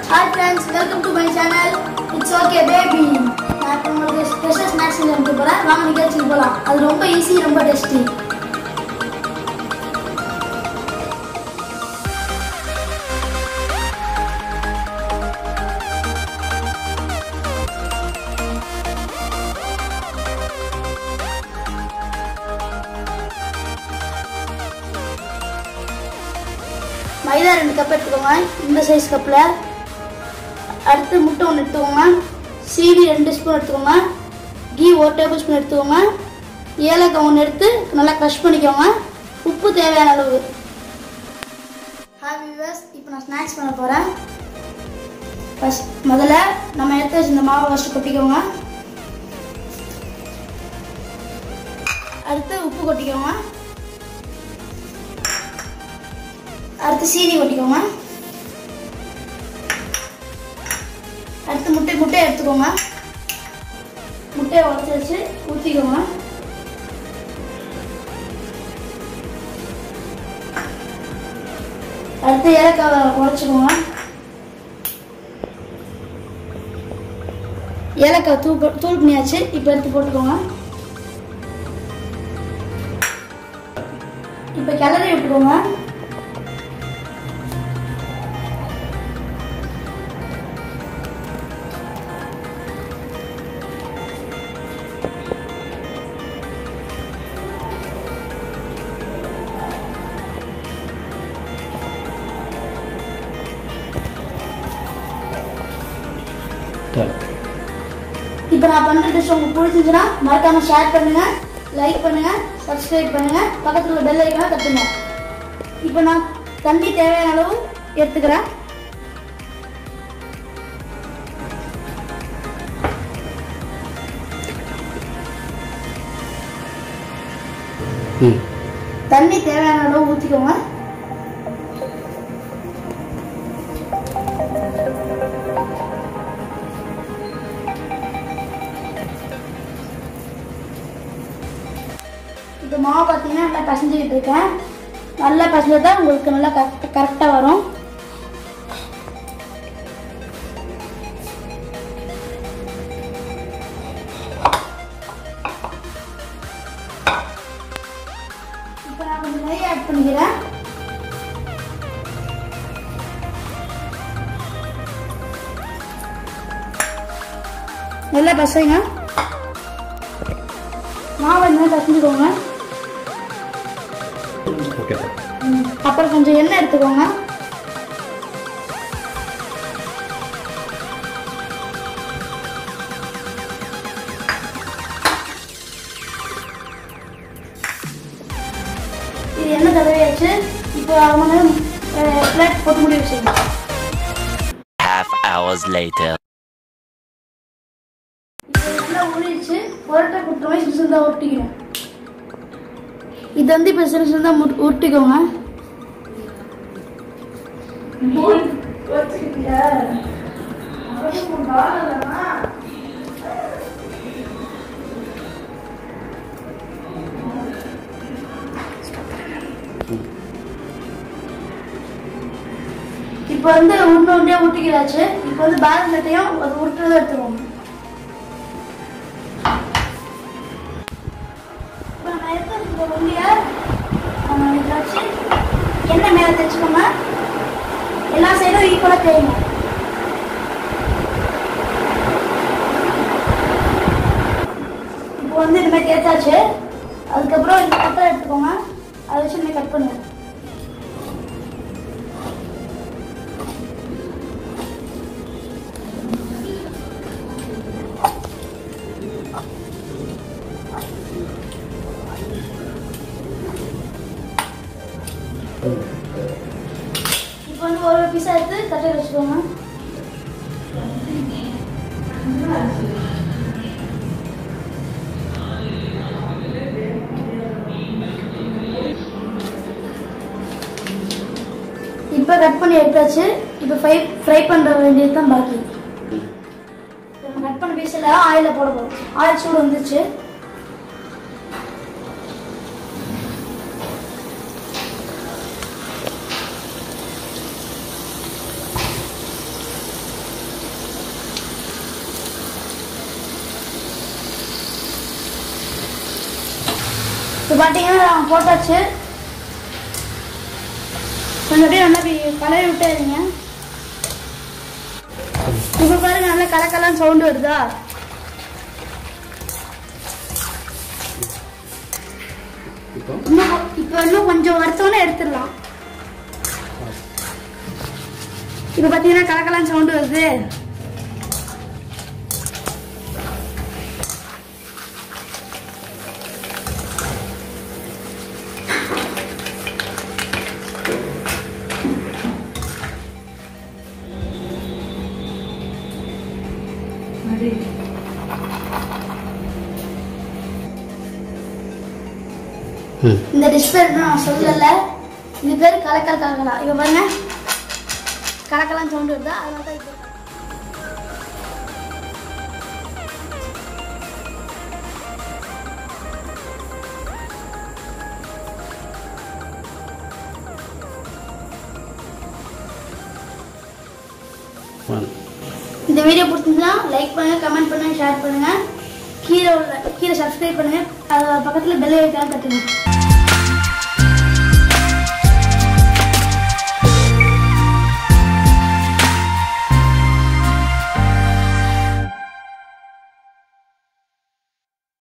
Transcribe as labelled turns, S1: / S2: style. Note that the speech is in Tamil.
S1: Hi friends welcome to my channel it's okay baby நான் இப்போ உங்களுக்கு ஸ்பெஷல் ஸ்நாக்ஸ் செஞ்சு போகிறேன் வாங்க நிகழ்ச்சிக்கு போகலாம் அது ரொம்ப ஈஸி ரொம்ப டேஸ்டி மைதா ரெண்டு கப் எடுத்துக்கோங்க இந்த சைஸ் கப்பில் அடுத்து முட்டை ஒன்று எடுத்துக்கோங்க சீனி ரெண்டு ஸ்பூன் எடுத்துக்கோங்க கீ ஒரு டேபிள் ஸ்பூன் எடுத்துக்கோங்க ஏலக்காய் ஒன்று எடுத்து நல்லா க்ரஷ் பண்ணிக்கோங்க உப்பு தேவையான அளவு ஹாய் வியூவர்ஸ் இப்போ நான் ஸ்நாக்ஸ் பண்ண போகிறேன் ஃபஸ்ட் முதல்ல நம்ம எடுத்து வச்சு இந்த மாவை ஃபஸ்ட்டு கொட்டிக்கோங்க அடுத்து உப்பு கொட்டிக்கோங்க அடுத்து சீனி கொட்டிக்கோங்க அடுத்து முட்டை முட்டையை எடுத்துக்கோங்க முட்டையை உடச்சி வச்சு ஊற்றிக்கோங்க அடுத்து ஏலக்காவை உடச்சிக்கோங்க ஏலக்காய் தூள் ப- தூள் பண்ணியாச்சு இப்போ எடுத்து போட்டுக்கோங்க இப்போ கிளறி விட்டுக்கோங்க இப்போ நான் பண்ணுற டிஷ் உங்களுக்கு பிடிச்சிருந்துச்சுன்னா மறக்காம ஷேர் பண்ணுங்க லைக் பண்ணுங்க சப்ஸ்கிரைப் பண்ணுங்க பக்கத்துல உள்ள பெல் ஐக்கான தட்டுங்க இப்போ நான் தண்ணி தேவையான அளவு எடுத்துக்கிறேன்
S2: ம்
S1: தண்ணி தேவையான அளவு ஊற்றிக்கோங்க இப்போ மாவு பார்த்தீங்கன்னா நல்லா பசஞ்சுக்கிட்டு இருக்கேன் நல்லா பசஞ்சு தான் உங்களுக்கு நல்லா கரெக்ட் கரெக்டாக வரும் இப்போ நான் கொஞ்சம் நெய் ஆட் பண்ணிக்கிறேன் நல்லா பசங்க மாவை இந்த மாதிரி பசஞ்சுக்கோங்க
S2: ஓகே சார்
S1: அப்புறம் கொஞ்சம் எண்ணெய் எடுத்துக்கோங்க இது எண்ணெய் தடவையாச்சு இப்போ அரை மணி நேரம் பிளேட் போட்டு முடி வச்சுருங்க
S3: Half hours later.
S1: இப்போ நல்லா ஊறிடுச்சு புரட்டை குட்டுற மாதிரி சிறு சிறுதாக ஒட்டிக்கணும் இது வந்து இப்போ சிறு சிறுதாக முட் உருட்டிக்கோங்க இப்போ வந்து உருண்டை உருண்டையாக ஊட்டிக்கிறாச்சு இப்போ வந்து பேலன்ஸ் சட்டையும் அது உருட்டுறதை எடுத்துக்கோங்க இப்போ நம்ம எடுத்து வச்சுருக்க உருண்டையை நம்ம இதில் வச்சு எண்ணெய் மேலே தைச்சுக்கோங்க எல்லா சைடும் ஈக்குவலாக தேயுங்க இப்போ வந்து இந்த மாதிரி தேய்ச்சாச்சு அதுக்கப்புறம் இந்த கட்டை எடுத்துக்கோங்க அதை வச்சு இந்த கட் பண்ணுங்க இப்போ வந்து ஒரு ஒரு பீஸாக எடுத்து தட்டையில் வச்சுக்கோங்க இப்போ கட் பண்ணி எடுத்தாச்சு இப்போ ஃப்ரை ஃப்ரை பண்ணுற வேண்டியது தான் பாக்கி நம்ம கட் பண்ண பீஸில் ஆயிலில் போட போகிறோம் ஆயில் சூடு வந்துச்சு இப்போ பார்த்தீங்கன்னா நான் போட்டாச்சு கொஞ்சம் அப்படியே நல்லா இப்படி கலரி விட்டாருங்க இப்போ பாருங்க நல்லா கலக்கலான்னு சவுண்டு வருதா
S2: இப்போ
S1: இன்னும் கொ- இப்போ இன்னும் கொஞ்சம் வறுத்தோன்னே எடுத்துடலாம் இப்போ பார்த்தீங்கன்னா கலக்கலான்னு சவுண்டு வருது
S2: ம்
S1: இந்த டிஷ் பேர் நான் சொல்லல இது பேர் கலக்கல் கலக்கலாம் இப்போ பாருங்க கலக்கலாம் சவுண்டு வருதா அதனால தான் இது
S2: ஒன்
S1: இந்த வீடியோ பிடிச்சிருந்தா லைக் பண்ணுங்க கமெண்ட் பண்ணுங்க ஷேர் பண்ணுங்க கீழே உள்ள கீழே சப்ஸ்கிரைப் பண்ணுங்க அது பக்கத்தில் பெல் ஐக்கான தட்டுங்க